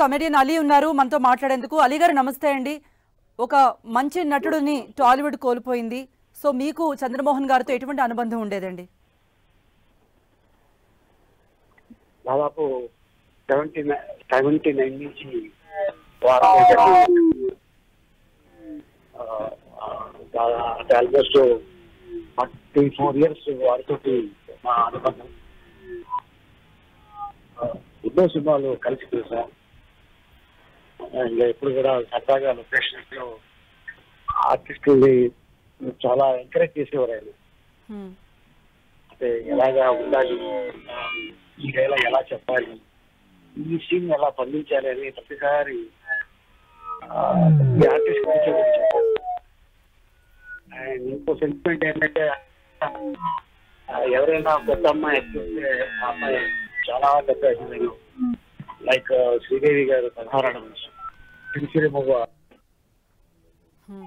Comedian Ali ఉన్నారు మనతో మాట్లాడేందుకు అలీ గారు నమస్తే అండి ఒక మంచి నటుడిని టాలీవుడ్ కోల్పోయింది సో మీకు చంద్రమోహన్ గారితో ఎటువంటి అనుబంధం ఉండేదండి దాదాపు సెవెంటీ నైన్ సెవెంటీ నైన్ నుంచి వారు అంటే ఆల్మోస్ట్ ఫార్టీ ఫోర్ ఇయర్స్ వారితో మా అనుబంధం ఆ, ఎన్నో సినిమాలు కలిసి చూసాం ఇంకా ఎప్పుడు కూడా సరదాగా లొకేషన్స్ లో ఆర్టిస్టుల్ని చాలా ఎంకరేజ్ చేసేవారు ఆయన హ్మ్. అంటే ఎలాగా ఉండాలి ఆ, ఈ వేళ ఎలా చెప్పాలి ఈ సీన్ ఎలా పండించాలి అని ప్రతిసారి ఆ, ఈ ఆర్టిస్ట్ గురించి ఒకటి చెప్పాలి అండ్ ఇంకో సెంటిమెంట్ ఏంటంటే ఆ, ఎవరైనా కొత్త అమ్మాయి చూస్తే ఆ అమ్మాయి చాలా పెద్ద హీరోయిన్ లైక్ శ్రీదేవి గారు పదహారణ సిరిసిరి మొగ హ్మ్.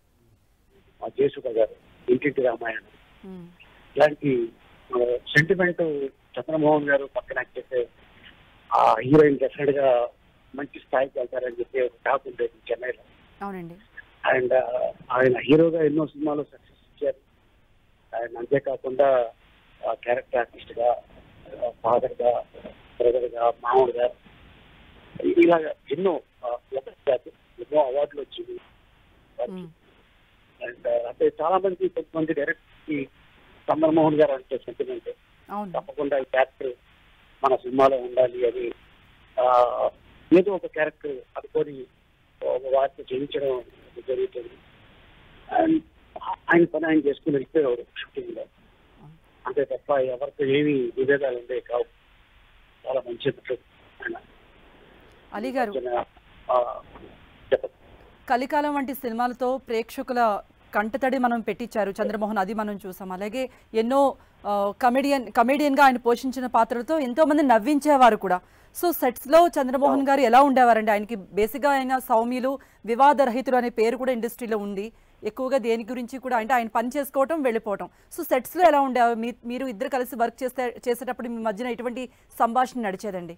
ఆ జేసుక గారు ఇంటింటి రామాయణం హ్మ్. ఇలాంటి సెంటిమెంట్ చంద్రమోహన్ గారు పక్కన చేస్తే ఆ హీరోయిన్ డెఫినెట్ గా మంచి స్థాయికి వెళ్తారని చెప్పి ఒక టాక్ ఉండేది చెన్నైలో అవునండి అండ్ ఆయన హీరోగా ఎన్నో సినిమాలు సక్సెస్ ఇచ్చారు అండ్ అంతేకాకుండా క్యారెక్టర్ ఆర్టిస్ట్ గా ఫాదర్ గా బ్రదర్ గా మామూలుగా ఇలాగ ఎన్నో ఆ, ఒకటి కాదు, ఎన్నో అవార్డులు వచ్చింది హ్మ్. అండ్ అంటే చాలా మంది కొంతమంది డైరెక్ట్ ఈ చంద్రమోహన్ గారు అంటే సెంటిమెంట్ అవును తప్పకుండా ఈ క్యారెక్టర్ మన సినిమాలో ఉండాలి అని ఆ, ఏదో ఒక క్యారెక్టర్ అనుకొని ఒక వారితో చేయించడం జరుగుతుంది అండ్ ఆయన పని ఆయన చేసుకుని వెళ్ళిపోయేవారు షూటింగ్ లో అంతే తప్ప ఎవరితో ఏమి విభేదాలు ఉండే కావు చాలా మంచి నటుడు ఆయన. అలీ గారు ఆ, చెప్పండి కలికాలం వంటి సినిమాలతో ప్రేక్షకుల కంటతడి మనం పెట్టించారు చంద్రమోహన్ అది మనం చూసాం అలాగే ఎన్నో ఆ, కమెడియన్ కమెడియన్గా ఆయన పోషించిన పాత్రలతో ఎంతో మంది నవ్వించేవారు కూడా సో సెట్స్లో చంద్రమోహన్ గారు ఎలా ఉండేవారండి ఆయనకి బేసిక్గా ఆయన సౌమ్యులు వివాదరహితులు అనే పేరు కూడా ఇండస్ట్రీలో ఉంది ఎక్కువగా దేని గురించి కూడా అంటే ఆయన పని చేసుకోవటం వెళ్ళిపోవటం సో సెట్స్లో ఎలా ఉండేవారు మీ మీరు ఇద్దరు కలిసి వర్క్ చేస్తే చేసేటప్పుడు మీ మధ్యన ఎటువంటి సంభాషణ నడిచేదండి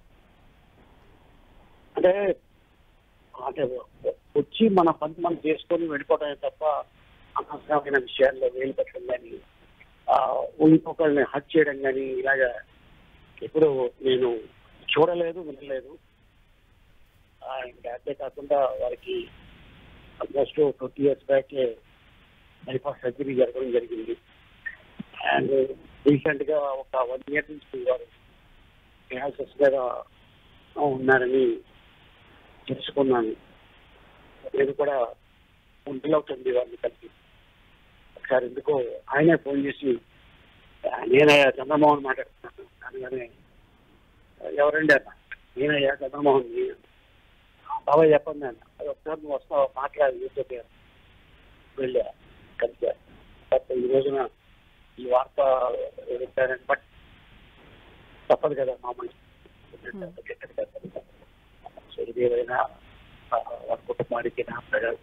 అంటే అంటే వచ్చి మన పని మనం చేసుకొని వెళ్ళిపోవడమే తప్ప అనవసరమైన విషయాల్లో వేలు పెట్టడం కానీ ఇంకొకరిని హట్ చేయడం కానీ ఇలాగా ఎప్పుడు నేను చూడలేదు వినలేదు అండ్ అంతేకాకుండా వారికి almost twenty years back bypass surgery జరగడం జరిగింది అండ్ రీసెంట్ గా ఒక వన్ ఇయర్ నుంచి వారు క్యాన్సర్స్ మీద ఉన్నారని తెలుసుకున్నాను నేను కూడా ఉండిలోకి వారిని కలిసి ఒకసారి ఎందుకో ఆయనే ఫోన్ చేసి నేనయ్యా చంద్రమోహన్ మాట్లాడుతున్నాను అనగానే ఎవరండి అన్న నేనయ్యా చంద్రమోహన్ బాబాయ్ చెప్పండి అన్న అది ఒకసారి నువ్వు వస్తావు మాట్లాడి యూట్యూబ్ వెళ్ళా కలిసా బట్ ఈ రోజున ఈ వార్త చెప్పారని బట్ తప్పదు కదా మామూలు సో ఇది ఏదైనా ఆ, వారి కుటుంబానికి నా ప్రజలు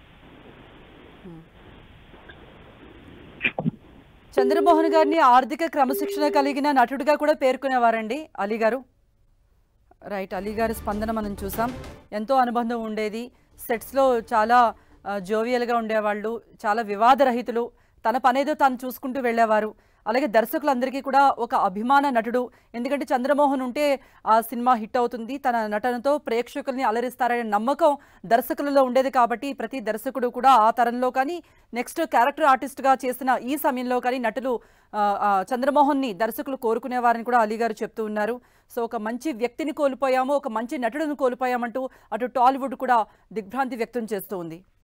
చంద్రమోహన్ గారిని ఆర్థిక క్రమశిక్షణ కలిగిన నటుడిగా కూడా పేర్కొనేవారండి అలీ గారు రైట్ అలీ గారి స్పందన మనం చూసాం ఎంతో అనుబంధం ఉండేది సెట్స్లో చాలా ఆ, జోవియల్గా ఉండేవాళ్ళు చాలా వివాదరహితులు తన పనేదో తాను చూసుకుంటూ వెళ్ళేవారు అలాగే దర్శకులందరికీ కూడా ఒక అభిమాన నటుడు ఎందుకంటే చంద్రమోహన్ ఉంటే ఆ సినిమా హిట్ అవుతుంది తన నటనతో ప్రేక్షకుల్ని అలరిస్తారనే నమ్మకం దర్శకులలో ఉండేది కాబట్టి ప్రతి దర్శకుడు కూడా ఆ తరంలో కానీ నెక్స్ట్ క్యారెక్టర్ ఆర్టిస్ట్గా చేసిన ఈ సమయంలో కానీ నటులు ఆ, ఆ, చంద్రమోహన్ని దర్శకులు కోరుకునేవారని కూడా అలీ గారు చెప్తూ ఉన్నారు సో ఒక మంచి వ్యక్తిని కోల్పోయాము ఒక మంచి నటుడిని కోల్పోయామంటూ అటు టాలీవుడ్ కూడా దిగ్భ్రాంతి వ్యక్తం చేస్తూ ఉంది